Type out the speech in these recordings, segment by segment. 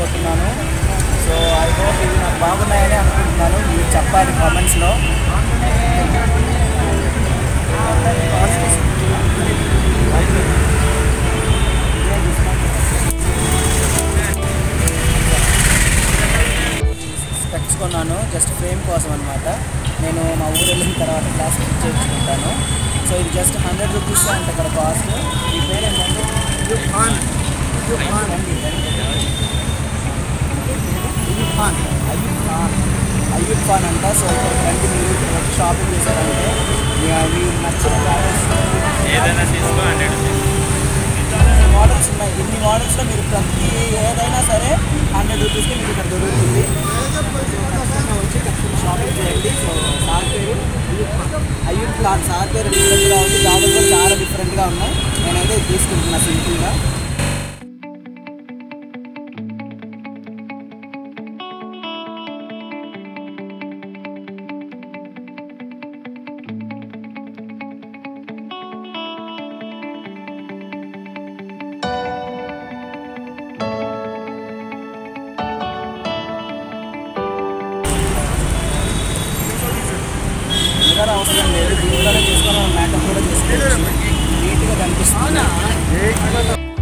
చేయబోతున్నాను so I hope ఇవి నాకు బాగున్నాయని అనుకుంటున్నాను మీరు చెప్పాలి కామెంట్స్లో స్పెక్స్ కొన్నాను జస్ట్ ఫ్రేమ్ కోసం అనమాట నేను మా ఊరు వెళ్ళిన తర్వాత క్లాస్ బుక్ చేయించుకుంటాను సో ఇది జస్ట్ హండ్రెడ్ రూపీస్ అంట ఇక్కడ కాస్ట్ ఈ పేరు ఏంటంటే అయ్యూబ్ ఖాన్ అయ్యూబ్ ఖాన్ అండి అయ్యూబ్ ఖాన్ అయ్యూబ్ ఖాన్ అయ్యూబ్ ఖాన్ అంట సో ఇక్కడ రండి మీరు ఇక్కడ వచ్చి షాపింగ్ చేశారంటే మీ- మీకు నచ్చిన ప్యాకెట్స్ ఏదైనా తీసుకో హండ్రెడ్ మోడల్స్ ఉన్నాయి ఇన్ని మోడల్స్లో మీరు ప్రతి ఏదైనా సరే హండ్రెడ్ రూపీస్కి మీకు ఇక్కడ దొరుకుతుంది ఖచ్చితంగా వచ్చి ఖచ్చితంగా షాపింగ్ చేయండి సో సార్ పేరు అయ్యూబ్ ఖాన్ సార్ పేరు డిఫరెంట్గా ఉంది లోపల కూడా చాలా డిఫరెంట్గా ఉన్నాయి నేనైతే ఇది తీసుకుంటున్నా సింపుల్గా మిర్రర్ అవసరం లేదు దీంట్లోనే చేసుకొని మనం మేకప్ కూడా చేసుకోవచ్చు నీట్గా కనిపిస్తుంది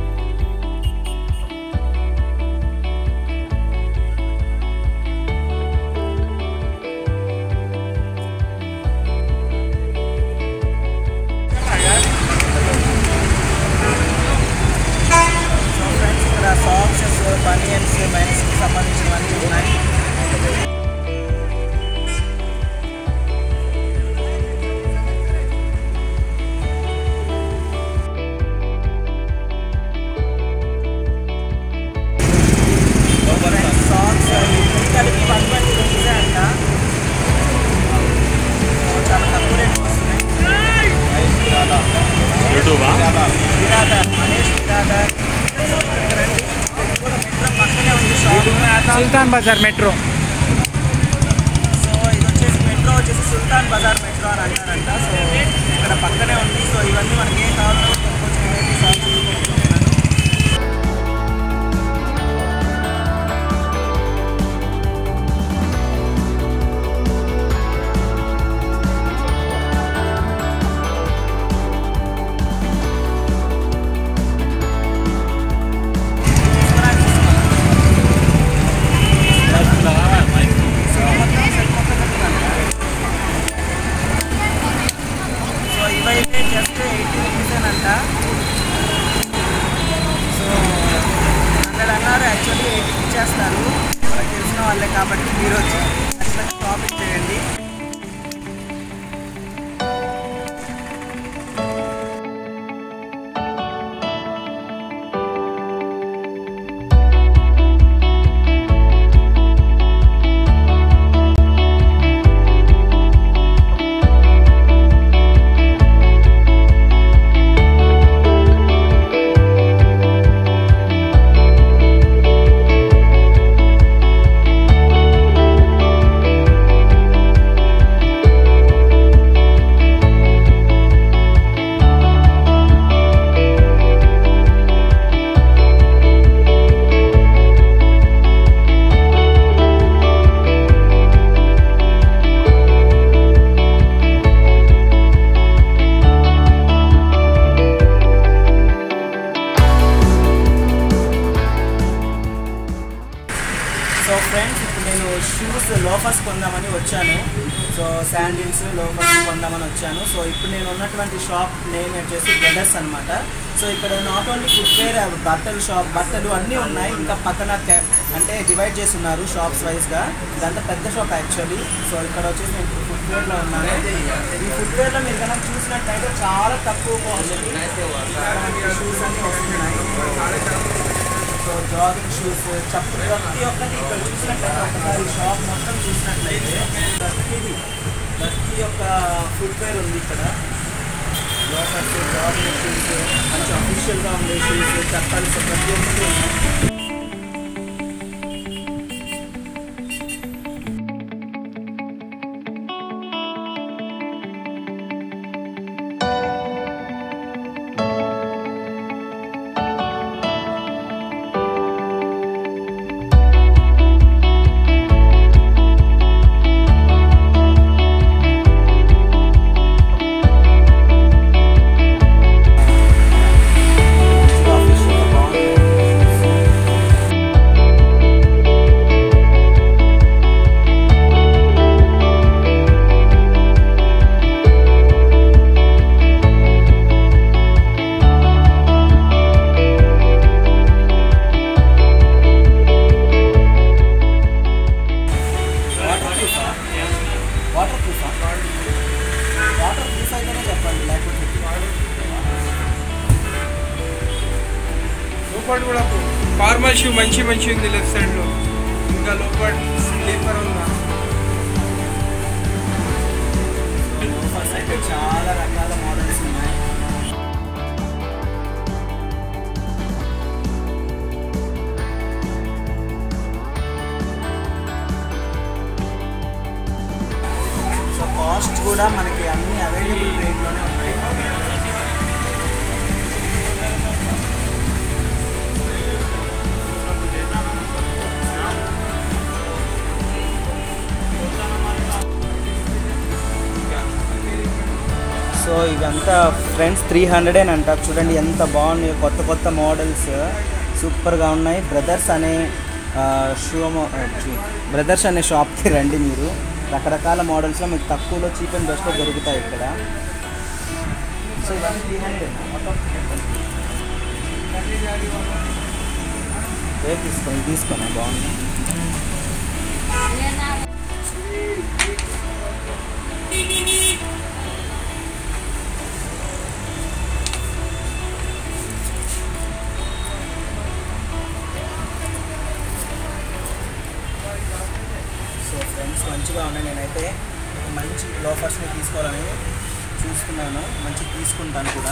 సో ఫ్రెండ్స్ ఇక్కడ సాక్సెస్ బనియన్స్ మెన్స్కి సంబంధించినవన్నీ ఉన్నాయి సాంగ్స్ కలిపి వన్ ట్వంటీ రూపీసే అంట చాలా తక్కువ రేట్ వస్తున్నాయి యూట్యూబా బిరాదర్ మనీష్ బిరాదర్ కూడా మెట్రో పక్కనే ఉంది shop Sultan Bazar metro so ఇది వచ్చేసి మెట్రో వచ్చేసి సుల్తాన్ బజార్ మెట్రో అని అంటారంట సో ఇక్కడ పక్కనే ఉంది సో ఇవన్నీ మనకి ఏం కావాలో కొనుక్కోవచ్చు నేనైతే షాప్ కొనుక్కుంటున్నాను సో మొత్తం సెట్ మొత్తం పెట్టిందంట సో ఇవైతే జస్ట్ ఎయిటీ రూపీసేనంట సో హండ్రెడ్ అన్నారు యాక్చువల్లీ ఎయిటీకి ఇచ్చేస్తారు మనకు తెలిసిన వాళ్ళే కాబట్టి మీరు వచ్చి ఖచ్చితంగా షాపింగ్ చేయండి సో ఫ్రెండ్స్ ఇప్పుడు నేను షూస్ లోఫర్స్ కొందామని వచ్చాను సో శాండిల్స్ లోఫర్స్ కొందామని వచ్చాను సో ఇప్పుడు నేను ఉన్నటువంటి షాప్ నేమ్ వచ్చేసి బ్రదర్స్ అన్నమాట సో ఇక్కడ నాట్ ఓన్లీ ఫుట్వేర్ బట్టలు షాప్ బట్టలు అన్నీ ఉన్నాయి ఇంకా పక్కన క- అంటే డివైడ్ చేసి ఉన్నారు షాప్స్ వైజ్గా ఇదంతా పెద్ద షాప్ యాక్చువల్లీ సో ఇక్కడ వచ్చేసి నేను ఇప్పుడు ఫుట్వేర్లో ఉన్నాను ఈ ఫుట్వేర్లో మీరు కనుక చూసినట్టయితే చాలా తక్కువ క్వాలిటీ షూస్ అన్నీ వస్తున్నాయి సో జాగింగ్ షూస్ చప్పు ప్రతి ఒక్కటి ఇక్కడ చూసినట్లయితే ఒకసారి షాప్ మొత్తం చూసినట్లయితే ప్రతిది ప్రతి ఒక్క ఫుట్వేర్ ఉంది ఇక్కడ లోకల్స్ జాగింగ్ షూస్ మంచి అఫీషియల్గా ఉండే షూస్ చప్పాలు ప్రతి ఒక్కటి ఉన్నాయి ఫార్మల్ షూ మంచి మంచి ఉంది లెఫ్ట్ సైడ్లో ఇంకా లోపల స్లీపర్ ఉందా లోఫర్స్ అయితే చాలా రకాల మోడల్స్ ఉన్నాయి సో కాస్ట్ కూడా మనకి అన్ని అవైలబుల్ రేట్లోనే ఉన్నాయి సో ఇవంతా ఫ్రెండ్స్ త్రీ హండ్రెడ్ అని అంటారు చూడండి ఎంత బాగున్నాయి కొత్త కొత్త మోడల్స్ సూపర్గా ఉన్నాయి బ్రదర్స్ అనే షూ బ్రదర్స్ అనే షాప్కి రండి మీరు రకరకాల మోడల్స్లో మీకు తక్కువలో చీప్ అండ్ బెస్ట్లో దొరుకుతాయి ఇక్కడ సో ఇవన్నీ త్రీ హండ్రెడ్ రేపు తీసుకొని తీసుకొని బాగుంది సో ఫ్రెండ్స్ మంచిగా ఉన్నాయి నేనైతే ఒక మంచి లోఫర్స్ని తీసుకోవాలని చూస్తున్నాను మంచి తీసుకుంటాను కూడా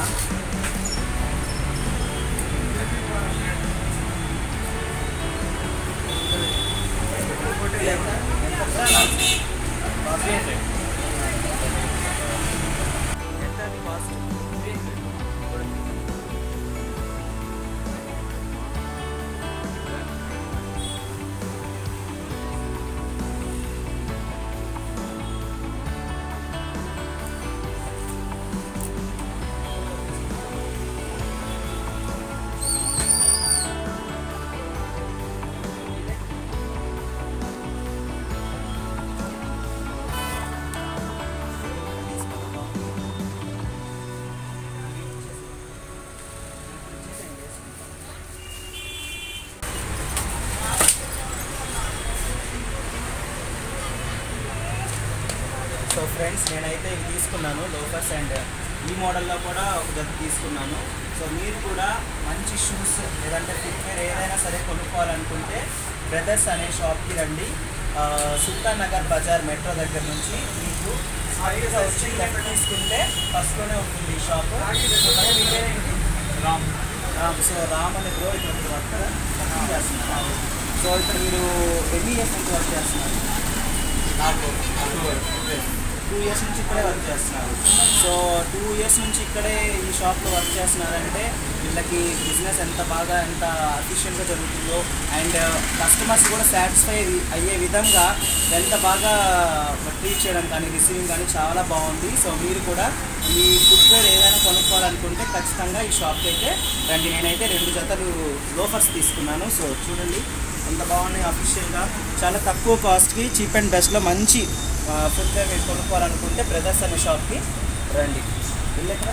సో ఫ్రెండ్స్ నేనైతే ఇవి తీసుకున్నాను లోఫర్స్ అండ్ ఈ మోడల్లో కూడా ఒక జత తీసుకున్నాను సో మీరు కూడా మంచి షూస్ లేదంటే ఫుట్వేర్ ఏదైనా సరే కొనుక్కోవాలనుకుంటే బ్రదర్స్ అనే షాప్కి రండి ఆ, సుల్తాన్ నగర్ బజార్ మెట్రో దగ్గర నుంచి మీకు స్ట్రైట్గా వచ్చి లెఫ్ట్ తీసుకుంటే ఫస్ట్లోనే ఉంటుంది ఈ షాప్ సో మరి మీ పేరేంటి? రామ్ రామ్ సో రామ్ అనే బ్రో ఇక్కడ మీరు వర్క్ చేస్తున్నారు సో ఇక్కడ మీరు ఎన్ని ఇయర్స్ నుంచి వర్క్ చేస్తున్నారు నాకు టూ ఇయర్స్ నుంచి ఇక్కడే వర్క్ చేస్తున్నారు సో టూ ఇయర్స్ నుంచి ఇక్కడే ఈ షాప్లో వర్క్ చేస్తున్నారంటే వీళ్ళకి బిజినెస్ ఎంత బాగా ఎంత అఫిషియెంట్గా జరుగుతుందో అండ్ కస్టమర్స్ కూడా సాటిస్ఫై అయ్యే విధంగా ఎంత బాగా ట్రీట్ చేయడం కానీ రిసీవింగ్ కానీ చాలా బాగుంది సో మీరు కూడా ఈ ఫుట్వేర్ ఏదైనా కొనుక్కోవాలనుకుంటే ఖచ్చితంగా ఈ షాప్కి అయితే రండి నేనైతే రెండు జతలు లోఫర్స్ తీసుకున్నాను సో చూడండి ఎంత బాగున్నాయి అఫీషియల్గా చాలా తక్కువ కాస్ట్కి చీప్ అండ్ బెస్ట్లో మంచి ఫుట్వేర్ మీరు కొనుక్కోవాలనుకుంటే బ్రదర్స్ అనే షాప్కి రండి వెళ్ళెక్కడ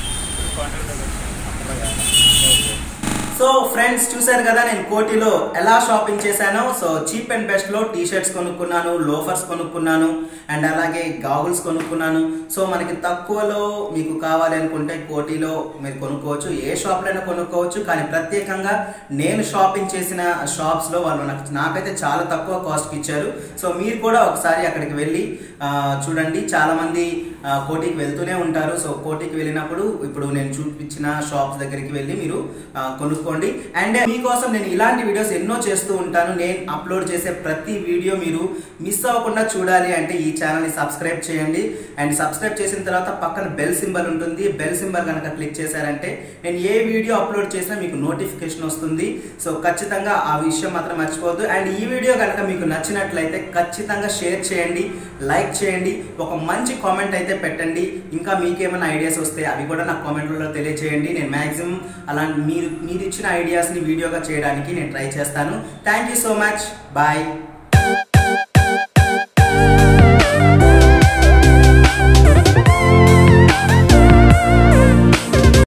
సో ఫ్రెండ్స్ చూశారు కదా నేను కోటిలో ఎలా షాపింగ్ చేశానో సో చీప్ అండ్ బెస్ట్ లో టీ షర్ట్స్ కొనుక్కున్నాను లోఫర్స్ కొనుక్కున్నాను అండ్ అలాగే గాగుల్స్ కొనుక్కున్నాను సో మనకి తక్కువలో మీకు కావాలి అనుకుంటే కోటిలో మీరు కొనుక్కోవచ్చు ఏ షాప్లో అయినా కొనుక్కోవచ్చు కానీ ప్రత్యేకంగా నేను షాపింగ్ చేసిన షాప్స్ లో వాళ్ళు నాకు నాకైతే చాలా తక్కువ కాస్ట్కి ఇచ్చారు సో మీరు కూడా ఒకసారి అక్కడికి వెళ్ళి ఆ, చూడండి చాలా మంది ఆ, కోటికి వెళ్తూనే ఉంటారు సో కోటికి వెళ్ళినప్పుడు ఇప్పుడు నేను చూపించిన షాప్స్ దగ్గరికి వెళ్ళి మీరు ఆ, కొనుక్కోండి అండ్ మీకోసం నేను ఇలాంటి వీడియోస్ ఎన్నో చేస్తూ ఉంటాను నేను అప్లోడ్ చేసే ప్రతి వీడియో మీరు మిస్ అవ్వకుండా చూడాలి అంటే ఈ ఛానల్ని సబ్స్క్రైబ్ చేయండి అండ్ సబ్స్క్రైబ్ చేసిన తర్వాత పక్కన బెల్ సింబల్ ఉంటుంది బెల్ సింబల్ కనుక క్లిక్ చేశారంటే నేను ఏ వీడియో అప్లోడ్ చేసినా మీకు నోటిఫికేషన్ వస్తుంది సో ఖచ్చితంగా ఆ విషయం మాత్రం మర్చిపోవద్దు అండ్ ఈ వీడియో కనుక మీకు నచ్చినట్లయితే ఖచ్చితంగా షేర్ చేయండి లైక్ చేయండి ఒక మంచి కామెంట్ అయితే పెట్టండి ఇంకా మీకేమైనా ఐడియాస్ వస్తే అవి కూడా నాకు కామెంట్లలో తెలియజేయండి నేను మ్యాక్సిమం అలా మీరు మీరు ఇచ్చిన ఐడియాస్ని వీడియోగా చేయడానికి నేను ట్రై చేస్తాను thank you so much bye